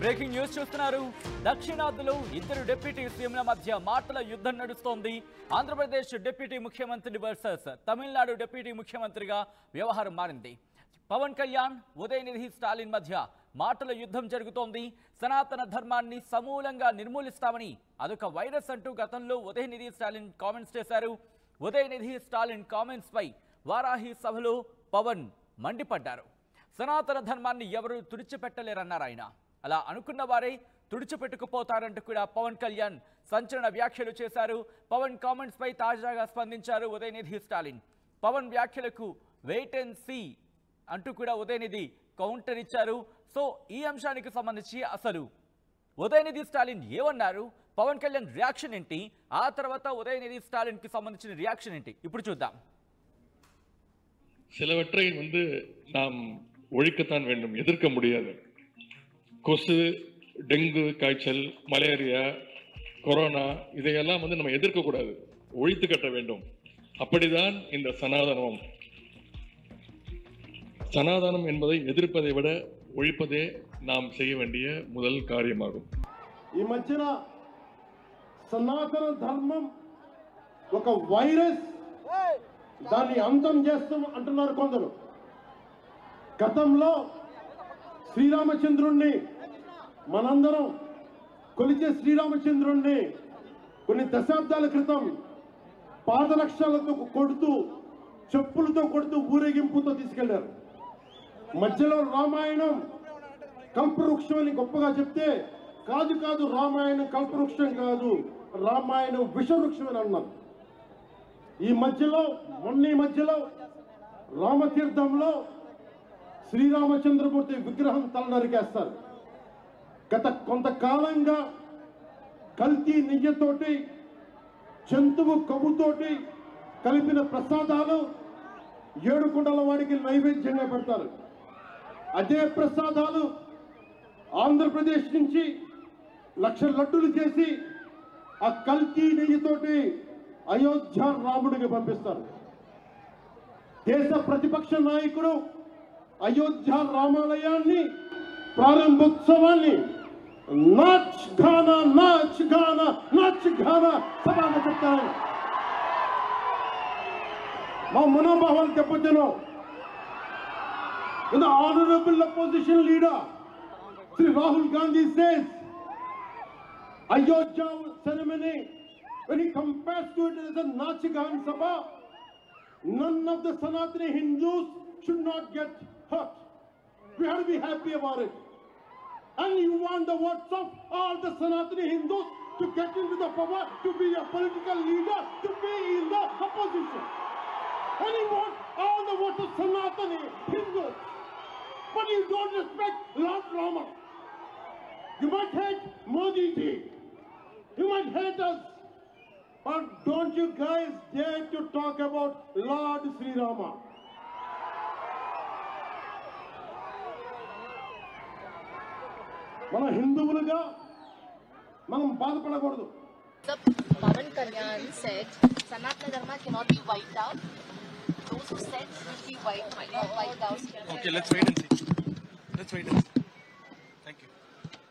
Breaking news చూస్తున్నారు దక్షిణాదిలో ఇద్దరు డిప్యూటీ సీఎంల మధ్య మాటల యుద్ధం నడుస్తోంది ఆంధ్రప్రదేశ్ డిప్యూటీ ముఖ్యమంత్రి వర్సెస్ తమిళనాడు డిప్యూటీ ముఖ్యమంత్రిగా వ్యవహారం మారింది పవన్ కళ్యాణ్ ఉదయనిధి స్టాలిన్ మధ్య మాటల యుద్ధం జరుగుతోంది సనాతన ధర్మాన్ని సమూలంగా నిర్మూలిస్తామని అదొక వైరస్ అంటూ గతంలో ఉదయనిధి స్టాలిన్ కామెంట్స్ చేశారు ఉదయనిధి స్టాలిన్ కామెంట్స్ పై వారాహి సభలో పవన్ మండిపడ్డారు సనాతన ధర్మాన్ని ఎవరు తుడిచిపెట్టలేరన్నారు ఆయన అలా అనుకున్న వారే తుడిచిపెట్టుకుపోతారంటూ కూడా పవన్ కళ్యాణ్ సంచలన వ్యాఖ్యలు చేశారు పవన్ కామెంట్స్ పై తాజాగా స్పందించారు ఉదయనిధి స్టాలిన్ పవన్ వ్యాఖ్యలకు వెయిట్ అండ్ సీ అంటూ కూడా ఉదయనిధి కౌంటర్ ఇచ్చారు సో ఈ అంశానికి సంబంధించి అసలు ఉదయనిధి స్టాలిన్ ఏమన్నారు పవన్ కళ్యాణ్ రియాక్షన్ ఏంటి ఆ తర్వాత ఉదయనిధి స్టాలిన్ కి సంబంధించిన రియాక్షన్ ఏంటి ఇప్పుడు చూద్దాం சிலவற்றை வந்து நாம் ஒழிக்கத்தான் வேண்டும் எதிர்க்க முடியாது கொசு டெங்கு காய்ச்சல் மலேரியா கொரோனா இதையெல்லாம் வந்து நம்ம எதிர்க்கக்கூடாது ஒழித்து கட்ட வேண்டும் அப்படிதான் இந்த சனாதனம் சனாதனம் என்பதை எதிர்ப்பதை விட ஒழிப்பதே நாம் செய்ய வேண்டிய முதல் காரியமாகும் ఈ మధ్యన సనాతన ధర్మం ఒక వైరస్ దాన్ని అంతం చేస్తాం అంటున్నారు కొందరు గతంలో శ్రీరామచంద్రుణ్ణి మనందరం కొలిచే శ్రీరామచంద్రుణ్ణి కొన్ని దశాబ్దాల క్రితం పాదరక్షలతో కొడుతూ చెప్పులతో కొడుతూ ఊరేగింపుతో తీసుకెళ్లారు మధ్యలో రామాయణం కల్పవృక్షం అని గొప్పగా చెప్తే కాదు కాదు రామాయణం కల్పవృక్షం కాదు రామాయణం విషవృక్షం అని అన్నారు ఈ మధ్యలో మొన్న ఈ మధ్యలో రామతీర్థంలో శ్రీరామచంద్రమూర్తి విగ్రహం తల నరికేస్తారు గత కొంతకాలంగా కల్తీ నెయ్యతోటి జంతువు కొవ్వుతోటి కలిపిన ప్రసాదాలు ఏడుకొండల వాడికి నైవేద్యంగా పెడతారు అదే ప్రసాదాలు ఆంధ్రప్రదేశ్ నుంచి లక్ష లడ్డులు చేసి ఆ కల్తీ నెయ్యితోటి అయోధ్య రాముడికి పంపిస్తారు దేశ ప్రతిపక్ష నాయకుడు అయోధ్య రామాలయాన్ని ప్రారంభోత్సవాన్ని నాచ్ ఘానా నాచ్ ఘానా నాచ్ ఘానా సభగా చెప్తారు మా మనోభావాలు దెబ్బతిన్నాం And the honorable opposition leader, Sri Rahul Gandhi says, Ayodhya ceremony, when he compares to it as a Nachigan Sabha, none of the Sanatani Hindus should not get hurt. We have to be happy about it. And you want the votes of all the Sanatani Hindus to get into the power, to be a political leader, to be in the opposition. And you want all the votes of Sanatani Hindus. But you don't respect Lord Rama. You might hate Modi ji. You might hate us. But don't you guys dare to talk about Lord Sri Rama. మన హిందువులుగా మనం బాధపడకూడదు Pavan Kalyan said Sanatana Dharma cannot be wiped out. Those who said it will be wiped, not wiped out. Okay, let's wait and see. Let's wait and see. Thank you.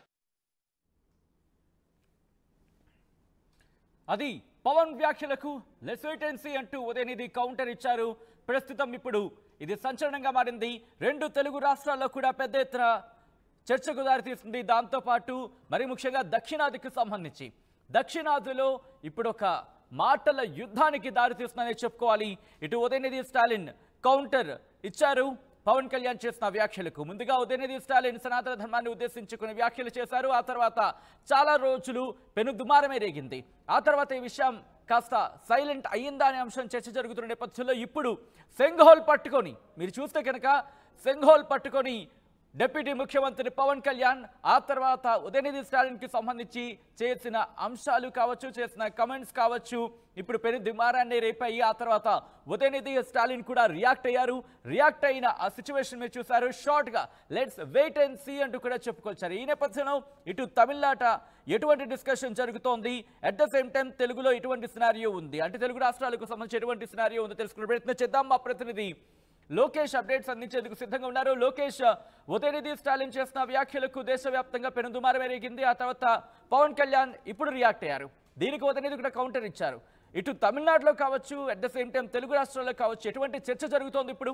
అది పవన్ వ్యాఖ్యలకు లెసైటెన్సీ అంటూ Udhayanidhi counter ఇచ్చారు ప్రస్తుతం ఇప్పుడు ఇది సంచలనంగా మారింది రెండు తెలుగు రాష్ట్రాల్లో కూడా పెద్ద ఎత్తున చర్చకు దారితీస్తుంది దాంతోపాటు మరి ముఖ్యంగా దక్షిణాదికి సంబంధించి దక్షిణాదిలో ఇప్పుడు ఒక మాటల యుద్ధానికి దారితీస్తుందని చెప్పుకోవాలి ఇటు ఉదయనిధి స్టాలిన్ కౌంటర్ ఇచ్చారు పవన్ కళ్యాణ్ చేసిన వ్యాఖ్యలకు ముందుగా ఉదయనిధి స్టాలిన్ సనాతన ధర్మాన్ని ఉద్దేశించుకుని వ్యాఖ్యలు చేశారు ఆ తర్వాత చాలా రోజులు పెను దుమారమే రేగింది ఆ తర్వాత ఈ విషయం కాస్త సైలెంట్ అయ్యిందా అనే అంశం చర్చ జరుగుతున్న నేపథ్యంలో ఇప్పుడు సెంగోల్ పట్టుకొని మీరు చూస్తే కనుక సెంగోల్ పట్టుకొని డిప్యూటీ ముఖ్యమంత్రి పవన్ కళ్యాణ్ ఆ తర్వాత ఉదయనిధి స్టాలిన్కి సంబంధించి చేసిన అంశాలు కావచ్చు చేసిన కమెంట్స్ కావచ్చు ఇప్పుడు పెను దిమారాన్ని రేపాయి ఆ తర్వాత ఉదయనిధి స్టాలిన్ కూడా రియాక్ట్ అయ్యారు రియాక్ట్ అయిన ఆ సిచ్యువేషన్ మీరు చూసారు షార్ట్ గా లెట్స్ వెయిట్ అండ్ సీ అంటూ కూడా చెప్పుకొచ్చారు ఈ నేపథ్యంలో ఇటు తమిళనాట ఎటువంటి డిస్కషన్ జరుగుతోంది అట్ ద సేమ్ టైం తెలుగులో ఎటువంటి సినారియో ఉంది అంటే తెలుగు రాష్ట్రాలకు సంబంధించి ఎటువంటి సినారియో ఉందో తెలుసుకునే ప్రయత్నం చేద్దాం మా ప్రతినిధి లోకేష్ అప్డేట్స్ అందించేందుకు సిద్ధంగా ఉన్నారు లోకేష్ ఉదయనిధి స్టాలిన్ చేసిన వ్యాఖ్యలకు దేశవ్యాప్తంగా పెనుదుమారం ఎరిగింది ఆ తర్వాత పవన్ కళ్యాణ్ ఇప్పుడు రియాక్ట్ అయ్యారు దీనికి ఉదయనిధి కూడా కౌంటర్ ఇచ్చారు ఇటు తమిళనాడులో కావచ్చు at the same time Telugu రాష్ట్రాల్లో కావచ్చు ఎటువంటి చర్చ జరుగుతోంది ఇప్పుడు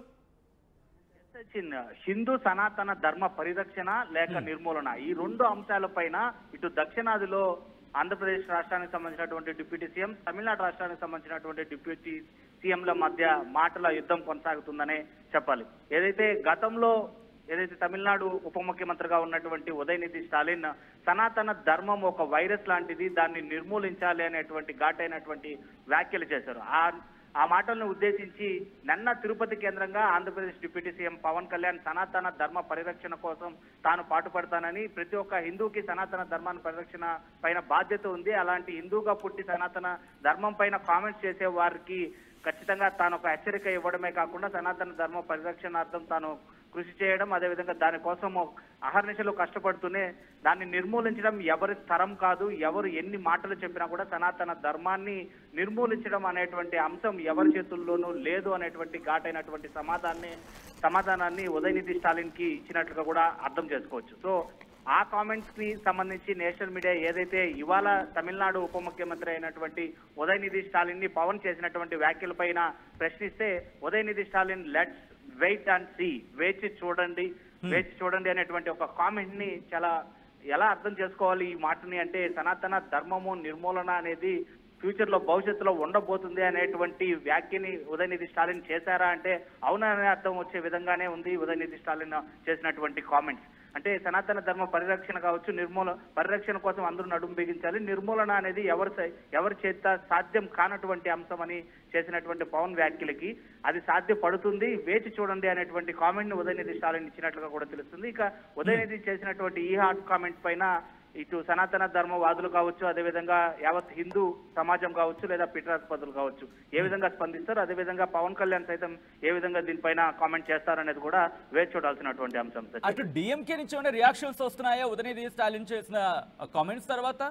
చిన్న హిందూ సనాతన ధర్మ పరిరక్షణ లేక నిర్మూలన ఈ రెండు అంశాలపైన ఇటు దక్షిణాదిలో ఆంధ్రప్రదేశ్ రాష్ట్రానికి సంబంధించినటువంటి డిప్యూటీ సీఎం తమిళనాడు రాష్ట్రానికి సంబంధించినటువంటి డిప్యూటీ సీఎంల మధ్య మాటల యుద్ధం కొనసాగుతుందనే చెప్పాలి ఏదైతే గతంలో ఏదైతే తమిళనాడు ఉప ముఖ్యమంత్రిగా ఉన్నటువంటి ఉదయనిధి స్టాలిన్ సనాతన ధర్మం ఒక వైరస్ లాంటిది దాన్ని నిర్మూలించాలి అనేటువంటి ఘాటైనటువంటి వ్యాఖ్యలు చేశారు ఆ ఆ మాటలను ఉద్దేశించి నిన్న తిరుపతి కేంద్రంగా ఆంధ్రప్రదేశ్ డిప్యూటీ సీఎం పవన్ కళ్యాణ్ సనాతన ధర్మ పరిరక్షణ కోసం తాను పాటుపడతానని ప్రతి ఒక్క హిందూకి సనాతన ధర్మాన్ని పరిరక్షణ పైన బాధ్యత ఉంది అలాంటి హిందూగా పుట్టి సనాతన ధర్మం పైన కామెంట్స్ చేసే వారికి ఖచ్చితంగా తాను ఒక హెచ్చరిక ఇవ్వడమే కాకుండా సనాతన ధర్మ పరిరక్షణార్థం తాను కృషి చేయడం అదేవిధంగా దానికోసం అహర్నిశలు కష్టపడుతూనే దాన్ని నిర్మూలించడం ఎవరి తరం కాదు ఎవరు ఎన్ని మాటలు చెప్పినా కూడా సనాతన ధర్మాన్ని నిర్మూలించడం అనేటువంటి అంశం ఎవరి చేతుల్లోనూ లేదు అనేటువంటి ఘాటైనటువంటి సమాధానాన్ని సమాధానాన్ని ఉదయనిధి స్టాలిన్ కి ఇచ్చినట్లుగా కూడా అర్థం చేసుకోవచ్చు సో ఆ కామెంట్స్ కి సంబంధించి నేషనల్ మీడియా ఏదైతే ఇవాళ తమిళనాడు ఉప ముఖ్యమంత్రి అయినటువంటి ఉదయనిధి స్టాలిన్ ని పవన్ చేసినటువంటి వ్యాఖ్యలపైన ప్రశ్నిస్తే Udhayanidhi Stalin let's wait and see వేచి చూడండి వేచి చూడండి అనేటువంటి ఒక కామెంట్ ని చాలా ఎలా అర్థం చేసుకోవాలి ఈ మాటని అంటే సనాతన ధర్మము నిర్మూలన అనేది ఫ్యూచర్ లో భవిష్యత్తులో ఉండబోతుంది అనేటువంటి వ్యాఖ్యని ఉదయనిధి స్టాలిన్ చేశారా అంటే అవుననే అర్థం వచ్చే విధంగానే ఉంది ఉదయనిధి స్టాలిన్ చేసినటువంటి కామెంట్స్ అంటే సనాతన ధర్మ పరిరక్షణ కావచ్చు నిర్మూల పరిరక్షణ కోసం అందరూ నడుము బిగించాలి నిర్మూలన అనేది ఎవరి సై- ఎవరి చేత సాధ్యం కానటువంటి అంశం అని చేసినటువంటి పవన్ వ్యాఖ్యలకి అది సాధ్యపడుతుంది వేచి చూడండి అనేటువంటి కామెంట్ ని ఉదయనిధి స్టాలిన్ ఇచ్చినట్లుగా కూడా తెలుస్తుంది ఇక ఉదయనిధి చేసినటువంటి ఈ హాట్ కామెంట్ పైన ఇటు సనాతన ధర్మవాదులు కావచ్చు అదేవిధంగా యావత్ హిందూ సమాజం కావచ్చు లేదా పీఠాధిపతులు కావచ్చు ఏ విధంగా స్పందిస్తారు అదేవిధంగా పవన్ కళ్యాణ్ సైతం ఏ విధంగా దీనిపైన కామెంట్ చేస్తారనేది కూడా వేచి చూడాల్సినటువంటి అంశం సచిన్. అటు డిఎంకే నుంచి ఏమైనా రియాక్షన్స్ వస్తున్నాయా ఉదయనిధి స్టాలిన్ చేసిన కామెంట్స్ తర్వాత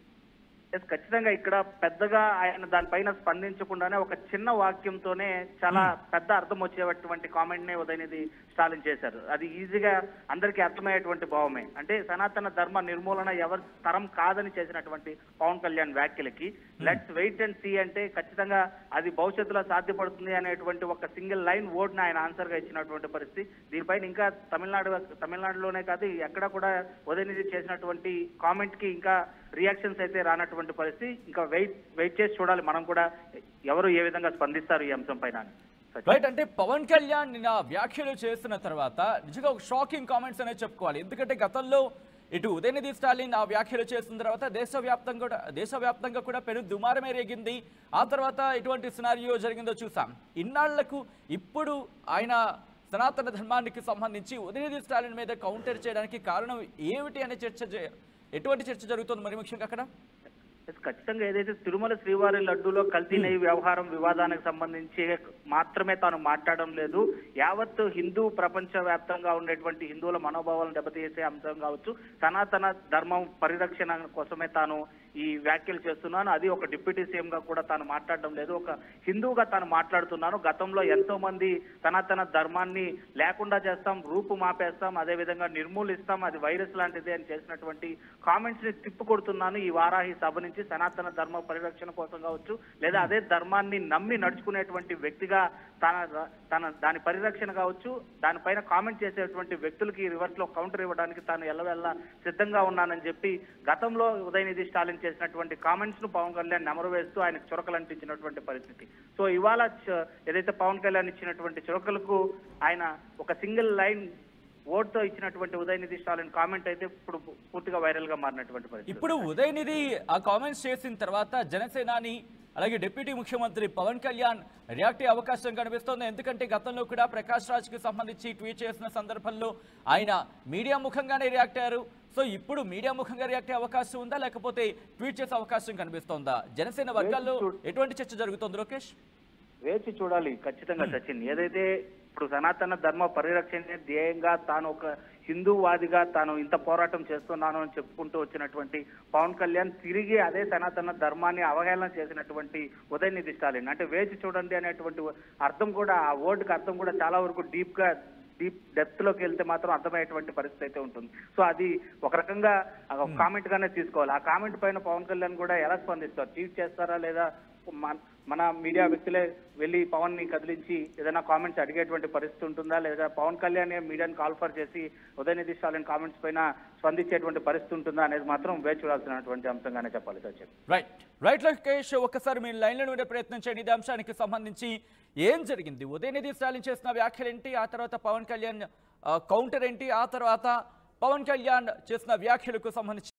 ఎస్ ఖచ్చితంగా ఇక్కడ పెద్దగా ఆయన దానిపైన స్పందించకుండానే ఒక చిన్న వాక్యంతోనే చాలా పెద్ద అర్థం వచ్చేటువంటి కామెంట్ నే ఉదయనిధి స్టాలిన్ చేశారు అది ఈజీగా అందరికీ అర్థమయ్యేటువంటి భావమే అంటే సనాతన ధర్మ నిర్మూలన ఎవరి తరం కాదని చేసినటువంటి పవన్ కళ్యాణ్ వ్యాఖ్యలకి లెట్స్ వెయిట్ అండ్ సీ అంటే ఖచ్చితంగా అది భవిష్యత్తులో సాధ్యపడుతుంది అనేటువంటి ఒక సింగిల్ లైన్ వర్డ్ ని ఆయన ఆన్సర్ గా ఇచ్చినటువంటి పరిస్థితి దీనిపైన ఇంకా తమిళనాడు తమిళనాడులోనే కాదు ఎక్కడ కూడా ఉదయనిధి చేసినటువంటి కామెంట్ కి ఇంకా రియాక్షన్స్ అయితే రానటువంటి పరిస్థితి ఇంకా వెయిట్ వెయిట్ చేసి చూడాలి మనం కూడా ఎవరు ఏ విధంగా స్పందిస్తారు ఈ అంశం పైన అని. సచిన్. రైట్ అంటే పవన్ కళ్యాణ్ నిన్న వ్యాఖ్యలు చేసిన తర్వాత నిజంగా ఒక షాకింగ్ కామెంట్స్ అనేది చెప్పుకోవాలి ఎందుకంటే గతంలో ఇటు ఉదయనిధి స్టాలిన్ ఆ వ్యాఖ్యలు చేసిన తర్వాత దేశవ్యాప్తంగా కూడా దేశవ్యాప్తంగా కూడా పెను దుమారమే రేగింది ఆ తర్వాత ఎటువంటి సినారియో జరిగిందో చూసాం ఇన్నాళ్లకు ఇప్పుడు ఆయన సనాతన ధర్మానికి సంబంధించి ఉదయనిధి స్టాలిన్ మీద కౌంటర్ చేయడానికి కారణం ఏమిటి అనే చర్చ జ- ఎటువంటి చర్చ జరుగుతుంది మరి ముఖ్యంగా అక్కడ ఎస్, ఖచ్చితంగా ఏదైతే తిరుమల శ్రీవారి లడ్డూలో కల్తీ నెయ్యి వ్యవహారం వివాదానికి సంబంధించి మాత్రమే తాను మాట్లాడడం లేదు యావత్ హిందూ ప్రపంచ వ్యాప్తంగా ఉండేటువంటి హిందువుల మనోభావాలను దెబ్బతీసే అంశం కావచ్చు సనాతన ధర్మం పరిరక్షణ కోసమే తాను ఈ వ్యాఖ్యలు చేస్తున్నాను అది ఒక డిప్యూటీ సీఎం గా కూడా తాను మాట్లాడడం లేదు ఒక హిందువుగా తాను మాట్లాడుతున్నాను గతంలో ఎంతో మంది సనాతన ధర్మాన్ని లేకుండా చేస్తాం రూపు మాపేస్తాం అదే విధంగా నిర్మూలిస్తాం అది వైరస్ లాంటిది అని చేసినటువంటి కామెంట్స్ ని తిప్పికొడుతున్నాను ఈ వారాహి సభ నుంచి సనాతన ధర్మ పరిరక్షణ కోసం కావచ్చు లేదా అదే ధర్మాన్ని నమ్మి నడుచుకునేటువంటి వ్యక్తిగా తన తన దాని పరిరక్షణ కావచ్చు దానిపైన కామెంట్ చేసేటువంటి వ్యక్తులకి రివర్స్ లో కౌంటర్ ఇవ్వడానికి తాను ఎల్లవెల్ల సిద్ధంగా ఉన్నానని చెప్పి గతంలో ఉదయనిధి స్టాలిన్ చేసినటువంటి కామెంట్స్ ను పవన్ కళ్యాణ్ నెమరు వేస్తూ ఆయనకు చురకలు అంటించినటువంటి పరిస్థితి సో ఇవాళ చ- ఏదైతే పవన్ కళ్యాణ్ ఇచ్చినటువంటి చురకలకు ఆయన ఒక సింగిల్ లైన్ ఓట్ తో ఇచ్చినటువంటి ఉదయనిధి స్టాలిన్ కామెంట్ అయితే ఇప్పుడు పూర్తిగా వైరల్ గా మారినటువంటి పరిస్థితి ఇప్పుడు ఉదయనిధి ఆ కామెంట్స్ చేసిన తర్వాత జనసేనాని అలాగే డిప్యూటీ ముఖ్యమంత్రి పవన్ కళ్యాణ్ రియాక్ట్ అయ్యే అవకాశం కనిపిస్తోంది ఎందుకంటే గతంలో కూడా ప్రకాష్ రాజ్కి సంబంధించి ట్వీట్ చేసిన సందర్భంలో ఆయన మీడియా ముఖంగానే రియాక్ట్ అయ్యారు సో ఇప్పుడు మీడియా ముఖంగా రియాక్ట్ అయ్యే అవకాశం ఉందా లేకపోతే ట్వీట్ చేసే అవకాశం కనిపిస్తోందా జనసేన వర్గాల్లో ఎటువంటి చర్చ జరుగుతోంది లోకేష్ వేచి చూడాలి ఖచ్చితంగా సచిన్ ఏదైతే ఇప్పుడు సనాతన ధర్మ పరిరక్షణ ధ్యేయంగా తాను ఒక హిందూవాదిగా తాను ఇంత పోరాటం చేస్తున్నాను అని చెప్పుకుంటూ వచ్చినటువంటి పవన్ కళ్యాణ్ తిరిగి అదే సనాతన ధర్మాన్ని అవహేళన చేసినటువంటి ఉదయనిధి స్టాలిన్ అంటే వేచి చూడండి అనేటువంటి అర్థం కూడా ఆ వర్డ్కి అర్థం కూడా చాలా వరకు డీప్ గా డీప్ డెప్త్ లోకి వెళ్తే మాత్రం అర్థమయ్యేటువంటి పరిస్థితి అయితే ఉంటుంది సో అది ఒక రకంగా ఒక కామెంట్ గానే తీసుకోవాలి ఆ కామెంట్ పైన పవన్ కళ్యాణ్ కూడా ఎలా స్పందిస్తారు చీట్ చేస్తారా లేదా మన- మన మీడియా వ్యక్తులే వెళ్ళి పవన్ ని కదిలించి ఏదైనా కామెంట్స్ అడిగేటువంటి పరిస్థితి ఉంటుందా లేదా పవన్ కళ్యాణ్ మీడియాని కాల్ఫర్ చేసి ఉదయనిధి స్టాలిన్ కామెంట్స్ పైన స్పందించేటువంటి పరిస్థితి ఉంటుందా అనేది మాత్రం వేచి చూడాల్సినటువంటి అంశంగానే చెప్పాలి సచిన్ రైట్ రైట్ లోకేష్ ఒక్కసారి మీరు లైన్లో ఉండే ప్రయత్నం చేయండి ఇదే అంశానికి సంబంధించి ఏం జరిగింది ఉదయనిధి స్టాలిన్ చేసిన వ్యాఖ్యలు ఏంటి ఆ తర్వాత పవన్ కళ్యాణ్ కౌంటర్ ఏంటి ఆ తర్వాత పవన్ కళ్యాణ్ చేసిన వ్యాఖ్యలకు సంబంధించి